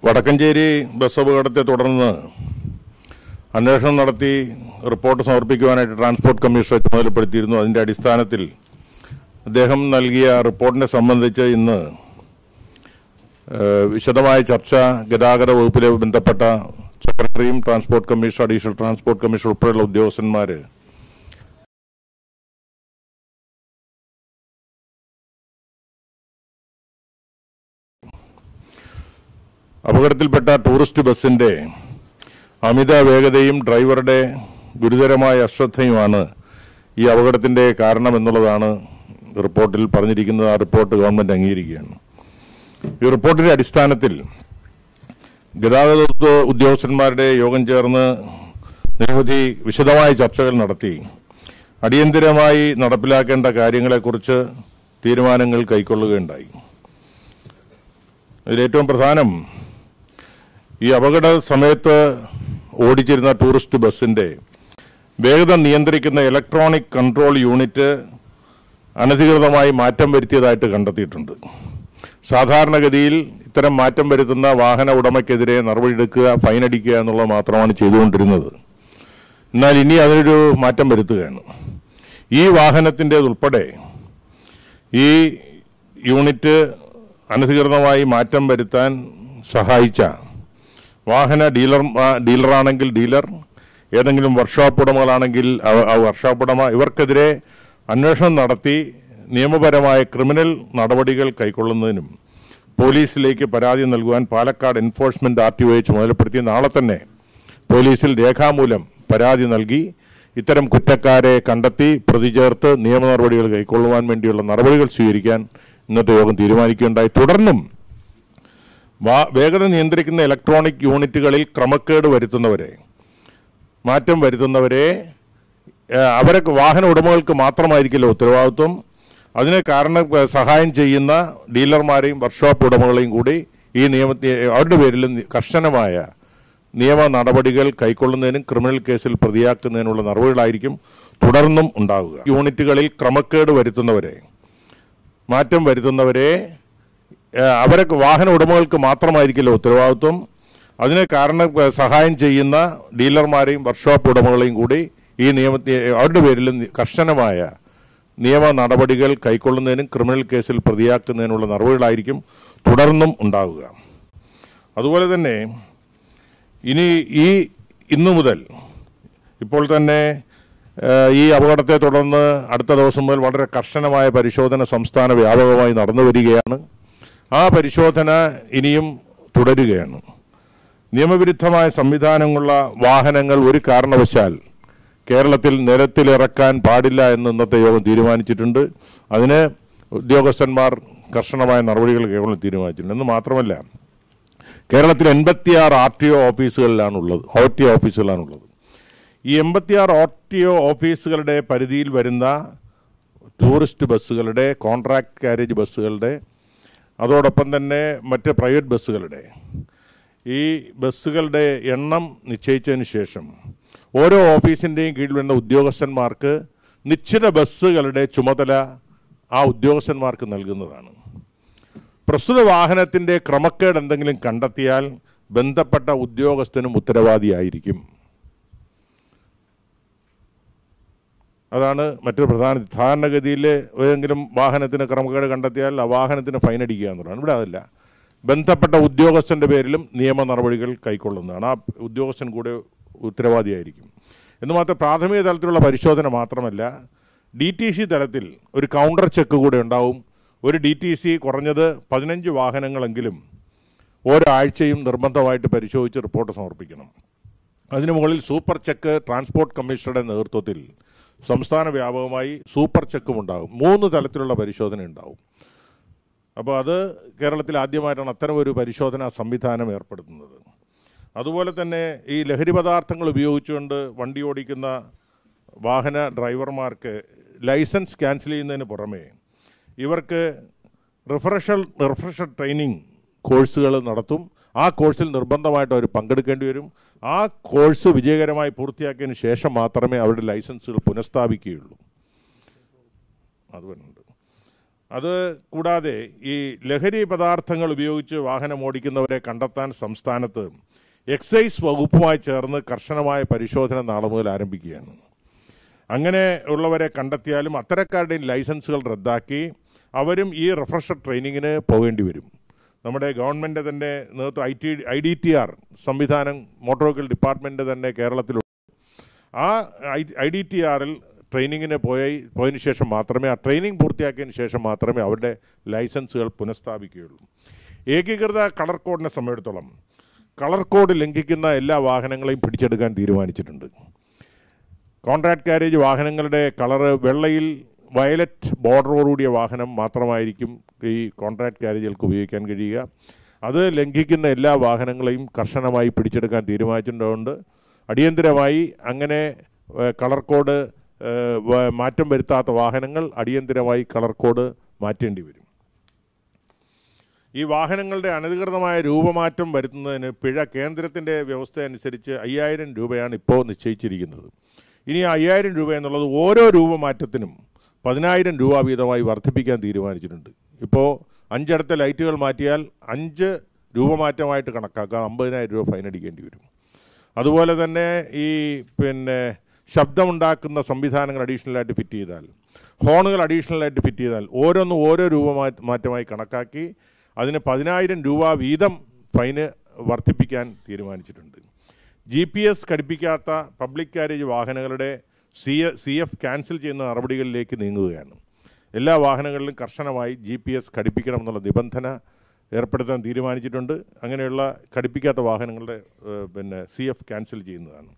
Vadakkanchery bus അപകടത്തെ തുടർന്ന് അന്വേഷണം നടത്തി റിപ്പോർട്ട് സമർപ്പിക്കുവാനായിട്ട് ട്രാൻസ്പോർട്ട് കമ്മീഷണറെ ചുമതലപ്പെടുത്തിയിരുന്നു അതിന്റെ അടിസ്ഥാനത്തിൽ അദ്ദേഹം നൽകിയ റിപ്പോർട്ടിനെ സംബന്ധിച്ച് ഇന്ന് ഏഹ്, വിശദമായ ചർച്ച ഗതാഗത വകുപ്പിലെ ബന്ധപ്പെട്ട സെക്രട്ടറിയും transport commissioner additional transport commissioner ഉൾപ്പെടെയുള്ള ഉദ്യോഗസ്ഥന്മാർ അപകടത്തിൽപ്പെട്ട ടൂറിസ്റ്റ് ബസിന്റെ അമിത വേഗതയും ഡ്രൈവറുടെ ഗുരുതരമായ അശ്രദ്ധയുമാണ് ഈ അപകടത്തിന്റെ കാരണം എന്നുള്ളതാണ് റിപ്പോർട്ടിൽ പറഞ്ഞിരിക്കുന്നത് ആ റിപ്പോർട്ട് ഗവൺമെന്റ് അംഗീകരിക്കുകയാണ് ഈ റിപ്പോർട്ടിന്റെ അടിസ്ഥാനത്തിൽ ഗതാഗത ഉദ്യോ- ഉദ്യോഗസ്ഥന്മാരുടെ യോഗം ചേർന്ന് നിരവധി വിശദമായ ചർച്ചകൾ നടത്തി അടിയന്തിരമായി നടപ്പിലാക്കേണ്ട കാര്യങ്ങളെക്കുറിച്ച് തീരുമാനങ്ങൾ കൈക്കൊള്ളുകയുണ്ടായി അതിലേറ്റവും പ്രധാനം ഈ അപകട സമയത്ത് ഓടിച്ചിരുന്ന ടൂറിസ്റ്റ് ബസിന്റെ വേഗത നിയന്ത്രിക്കുന്ന ഇലക്ട്രോണിക് കൺട്രോൾ യൂണിറ്റ് അനധികൃതമായി മാറ്റം വരുത്തിയതായിട്ട് കണ്ടെത്തിയിട്ടുണ്ട് സാധാരണഗതിയിൽ ഇത്തരം മാറ്റം വരുത്തുന്ന വാഹന ഉടമയ്ക്കെതിരെ നടപടിയെടുക്കുക ഫൈൻ അടിക്കുക എന്നുള്ളത് മാത്രമാണ് ചെയ്തുകൊണ്ടിരുന്നത് എന്നാൽ ഇനി അതിനൊരു മാറ്റം വരുത്തുകയാണ് ഈ വാഹനത്തിൻ്റെതുൾപ്പെടെ ഈ യൂണിറ്റ് അനധികൃതമായി മാറ്റം വരുത്താൻ സഹായിച്ച വാഹന ഡീലർ ഡീലറാണെങ്കിൽ ഡീലർ ഏതെങ്കിലും വർക്ക്ഷോപ്പ് ഉടമകളാണെങ്കിൽ അവ- ആ വർക്ക്ഷോപ്പ് ഉടമ ഇവർക്കെതിരെ അന്വേഷണം നടത്തി നിയമപരമായ ക്രിമിനൽ നടപടികൾ കൈക്കൊള്ളുന്നതിനും പോലീസിലേക്ക് പരാതി നൽകുവാൻ പാലക്കാട് എൻഫോഴ്സ്മെന്റ് ആർ ടി ഒയെ ചുമതലപ്പെടുത്തി നാളെ തന്നെ പോലീസിൽ രേഖാമൂലം പരാതി നൽകി ഇത്തരം കുറ്റക്കാരെ കണ്ടെത്തി പ്രതി ചേർത്ത് നിയമ നടപടികൾ കൈക്കൊള്ളുവാൻ വേണ്ടിയുള്ള നടപടികൾ സ്വീകരിക്കാൻ ഇന്നത്തെ യോഗം തീരുമാനിക്കുകയുണ്ടായി തുടർന്നും വാ- വേഗത നിയന്ത്രിക്കുന്ന ഇലക്ട്രോണിക് യൂണിറ്റുകളിൽ ക്രമക്കേട് വരുത്തുന്നവരെ മാറ്റം വരുത്തുന്നവരെ ഏഹ്, അവരെ വാഹന ഉടമകൾക്ക് മാത്രമായിരിക്കില്ല ഉത്തരവാദിത്വം അതിന് കാരണം ഏഹ്, സഹായം ചെയ്യുന്ന ഡീലർമാരെയും വർക്ക്ഷോപ്പ് ഉടമകളെയും കൂടി ഈ നിയമത്തെ അവരുടെ പേരിലും കർശനമായ നിയമ നടപടികൾ കൈക്കൊള്ളുന്നതിനും ക്രിമിനൽ കേസിൽ പ്രതിയാക്കുന്നതിനുള്ള നടപടികളായിരിക്കും തുടർന്നും ഉണ്ടാവുക യൂണിറ്റുകളിൽ ക്രമക്കേട് വരുത്തുന്നവരെ മാറ്റം വരുത്തുന്നവരെ ഏഹ്, അവരെ വാഹന ഉടമകൾക്ക് മാത്രമായിരിക്കില്ല ഉത്തരവാദിത്വം അതിന് കാരണം ഏഹ്, സഹായം ചെയ്യുന്ന ഡീലർമാരെയും വർക്ക്ഷോപ്പ് ഉടമകളെയും കൂടി ഈ നിയമത്തെ അവരുടെ പേരിലും കർശനമായ നിയമ നടപടികൾ കൈക്കൊള്ളുന്നതിനും ക്രിമിനൽ കേസിൽ പ്രതിയാക്കുന്നതിനുള്ള നടപടികളായിരിക്കും തുടർന്നും ഉണ്ടാവുക അതുപോലെ തന്നെ ഇനി ഈ ഇന്നു മുതൽ ഇപ്പോൾ തന്നെ ഏഹ്, ഈ അപകടത്തെ തുടർന്ന് അടുത്ത ദിവസം മുതൽ വളരെ കർശനമായ പരിശോധന സംസ്ഥാന വ്യാപകമായി നടന്നു വരികയാണ് ആ പരിശോധന ഇനിയും തുടരുകയാണ് നിയമവിരുദ്ധമായ സംവിധാനങ്ങളുള്ള വാഹനങ്ങൾ ഒരു കാരണവശാൽ കേരളത്തിൽ നിരത്തിലിറക്കാൻ പാടില്ല എന്ന് ഇന്നത്തെ യോഗം തീരുമാനിച്ചിട്ടുണ്ട് അതിന് ഉദ്യോഗസ്ഥന്മാർ കർശനമായ നടപടികൾ കേരളം തീരുമാനിച്ചിട്ടുണ്ട് എന്ന് മാത്രമല്ല കേരളത്തിൽ എൺപത്തിയാറ് ആർ ടി ഒ ഓഫീസുകളിലാണുള്ളത് ഒ ടി ഒ ഓഫീസുകളാണുള്ളത് ഈ എൺപത്തിയാറ് ഒ ടി ഒ ഓഫീസുകളുടെ പരിധിയിൽ വരുന്ന ടൂറിസ്റ്റ് ബസ്സുകളുടെ കോൺട്രാക്ട് കാരേജ് ബസ്സുകളുടെ അതോടൊപ്പം തന്നെ മറ്റ് പ്രൈവറ്റ് ബസ്സുകളുടെ ഈ ബസ്സുകളുടെ എണ്ണം നിശ്ചയിച്ചതിന് ശേഷം ഓരോ ഓഫീസിൻ്റെയും കീഴിൽ വരുന്ന ഉദ്യോഗസ്ഥന്മാർക്ക് നിശ്ചിത ബസ്സുകളുടെ ചുമതല ആ ഉദ്യോഗസ്ഥന്മാർക്ക് നൽകുന്നതാണ് പ്രസ്തുത വാഹനത്തിൻ്റെ ക്രമക്കേട് എന്തെങ്കിലും കണ്ടെത്തിയാൽ ബന്ധപ്പെട്ട ഉദ്യോഗസ്ഥനും ഉത്തരവാദിയായിരിക്കും അതാണ് മറ്റൊരു പ്രധാന സാധാരണഗതിയിൽ ഏതെങ്കിലും വാഹനത്തിന് ക്രമക്കേട് കണ്ടെത്തിയാൽ ആ വാഹനത്തിന് ഫൈൻ അടിക്കുക എന്നുള്ളതാണ് ഇവിടെ അതല്ല ബന്ധപ്പെട്ട ഉദ്യോഗസ്ഥൻ്റെ പേരിലും നിയമ നടപടികൾ കൈക്കൊള്ളുന്നതാണ് ആ ഉദ്യോഗസ്ഥൻ കൂടെ ഉത്തരവാദിയായിരിക്കും എന്ന് മാത്രം പ്രാഥമിക തലത്തിലുള്ള പരിശോധന മാത്രമല്ല ഡി ടി സി തലത്തിൽ ഒരു കൗണ്ടർ ചെക്ക് കൂടെ ഉണ്ടാവും ഒരു ഡി ടി സി കുറഞ്ഞത് പതിനഞ്ച് വാഹനങ്ങളെങ്കിലും ഓരോ ആഴ്ചയും നിർബന്ധമായിട്ട് പരിശോധിച്ച് റിപ്പോർട്ട് സമർപ്പിക്കണം അതിനു മുകളിൽ സൂപ്പർ ചെക്ക് ട്രാൻസ്പോർട്ട് കമ്മീഷണറുടെ നേതൃത്വത്തിൽ സംസ്ഥാന വ്യാപകമായി സൂപ്പർ ചെക്കും ഉണ്ടാകും മൂന്ന് തലത്തിലുള്ള പരിശോധന ഉണ്ടാവും അപ്പോൾ അത് കേരളത്തിൽ ആദ്യമായിട്ടാണ് അത്തരം ഒരു പരിശോധനാ സംവിധാനം ഏർപ്പെടുത്തുന്നത് അതുപോലെ തന്നെ ഈ ലഹരി പദാർത്ഥങ്ങൾ ഉപയോഗിച്ചുകൊണ്ട് വണ്ടി ഓടിക്കുന്ന വാഹന ഡ്രൈവർമാർക്ക് ലൈസൻസ് ക്യാൻസൽ ചെയ്യുന്നതിന് പുറമെ ഇവർക്ക് റിഫ്രഷൽ റിഫ്രഷർ ട്രെയിനിങ് കോഴ്സുകൾ നടത്തും ആ കോഴ്സിൽ നിർബന്ധമായിട്ട് അവർ പങ്കെടുക്കേണ്ടി വരും ആ കോഴ്സ് വിജയകരമായി പൂർത്തിയാക്കിയതിന് ശേഷം മാത്രമേ അവരുടെ ലൈസൻസുകൾ പുനഃസ്ഥാപിക്കുകയുള്ളൂ അത് വരുന്നുണ്ട് അത് കൂടാതെ ഈ ലഹരി പദാർത്ഥങ്ങൾ ഉപയോഗിച്ച് വാഹനം ഓടിക്കുന്നവരെ കണ്ടെത്താൻ സംസ്ഥാനത്ത് എക്സൈസ് വകുപ്പുമായി ചേർന്ന് കർശനമായ പരിശോധന നാളെ മുതൽ ആരംഭിക്കുകയാണ് അങ്ങനെ ഉള്ളവരെ കണ്ടെത്തിയാലും അത്തരക്കാരുടെയും ലൈസൻസുകൾ റദ്ദാക്കി അവരും ഈ റിഫ്രഷർ ട്രെയിനിങ്ങിന് പോകേണ്ടി വരും നമ്മുടെ ഗവൺമെൻറ് തന്നെ നേതൃത്വം I T I D T R സംവിധാനം മോട്ടോർ വെഹിക്കിൾ ഡിപ്പാർട്ട്മെൻറ്റ് തന്നെ കേരളത്തിലുണ്ട് ആ ഐ ഡി ടി ആറിൽ ട്രെയിനിങ്ങിന് പോയി പോയതിന് ശേഷം മാത്രമേ ആ ട്രെയിനിങ് പൂർത്തിയാക്കിയതിന് ശേഷം മാത്രമേ അവരുടെ ലൈസൻസുകൾ പുനഃസ്ഥാപിക്കുകയുള്ളൂ ഏകീകൃത കളർ കോഡിനെ സംബന്ധിച്ചിടത്തോളം കളർ കോഡ് ലംഘിക്കുന്ന എല്ലാ വാഹനങ്ങളെയും പിടിച്ചെടുക്കാൻ തീരുമാനിച്ചിട്ടുണ്ട് കോൺട്രാക്ട് കാരേജ് വാഹനങ്ങളുടെ കളറ് വെള്ളയിൽ വയലറ്റ് ബോർഡറോടുകൂടിയ വാഹനം മാത്രമായിരിക്കും ഈ കോൺട്രാക്ട് കാരേജുകൾക്ക് ഉപയോഗിക്കാൻ കഴിയുക അത് ലംഘിക്കുന്ന എല്ലാ വാഹനങ്ങളെയും കർശനമായി പിടിച്ചെടുക്കാൻ തീരുമാനിച്ചിട്ടുണ്ട് അടിയന്തിരമായി അങ്ങനെ ഏഹ്, കളർ കോഡ് ഏഹ്, വ- മാറ്റം വരുത്താത്ത വാഹനങ്ങൾ അടിയന്തിരമായി കളർ കോഡ് മാറ്റേണ്ടി വരും ഈ വാഹനങ്ങളുടെ അനധികൃതമായ രൂപമാറ്റം വരുത്തുന്നതിന് പിഴ കേന്ദ്രത്തിൻ്റെ വ്യവസ്ഥ അനുസരിച്ച് അയ്യായിരം രൂപയാണ് ഇപ്പോൾ നിശ്ചയിച്ചിരിക്കുന്നത് ഇനി ആ അയ്യായിരം രൂപ എന്നുള്ളത് ഓരോ രൂപമാറ്റത്തിനും പതിനായിരം രൂപ വീതമായി വർദ്ധിപ്പിക്കാൻ തീരുമാനിച്ചിട്ടുണ്ട് ഇപ്പോൾ അഞ്ചിടത്തെ ലൈറ്റുകൾ മാറ്റിയാൽ അഞ്ച് രൂപമാറ്റമായിട്ട് കണക്കാക്കാം അമ്പതിനായിരം രൂപ ഫൈൻ അടിക്കേണ്ടി വരും അതുപോലെ തന്നെ ഈ പിന്നെ ശബ്ദമുണ്ടാക്കുന്ന സംവിധാനങ്ങൾ അഡീഷണലായിട്ട് ഫിറ്റ് ചെയ്താൽ ഹോണുകൾ അഡീഷണലായിട്ട് ഫിറ്റ് ചെയ്താൽ ഓരോന്നും ഓരോ രൂപ മാറ്റ- മാറ്റമായി കണക്കാക്കി അതിന് പതിനായിരം രൂപ വീതം ഫൈന് വർദ്ധിപ്പിക്കാൻ തീരുമാനിച്ചിട്ടുണ്ട് ജി പി എസ് ഘടിപ്പിക്കാത്ത പബ്ലിക് കാരേജ് വാഹനങ്ങളുടെ സി സി എഫ് ക്യാൻസൽ ചെയ്യുന്ന നടപടികളിലേക്ക് നീങ്ങുകയാണ് എല്ലാ വാഹനങ്ങളിലും കർശനമായി ജി പി എസ് ഘടിപ്പിക്കണമെന്നുള്ള നിബന്ധന ഏർപ്പെടുത്താൻ തീരുമാനിച്ചിട്ടുണ്ട് അങ്ങനെയുള്ള ഘടിപ്പിക്കാത്ത വാഹനങ്ങളുടെ ഏഹ്, പിന്നെ സി എഫ് ക്യാൻസൽ ചെയ്യുന്നതാണ്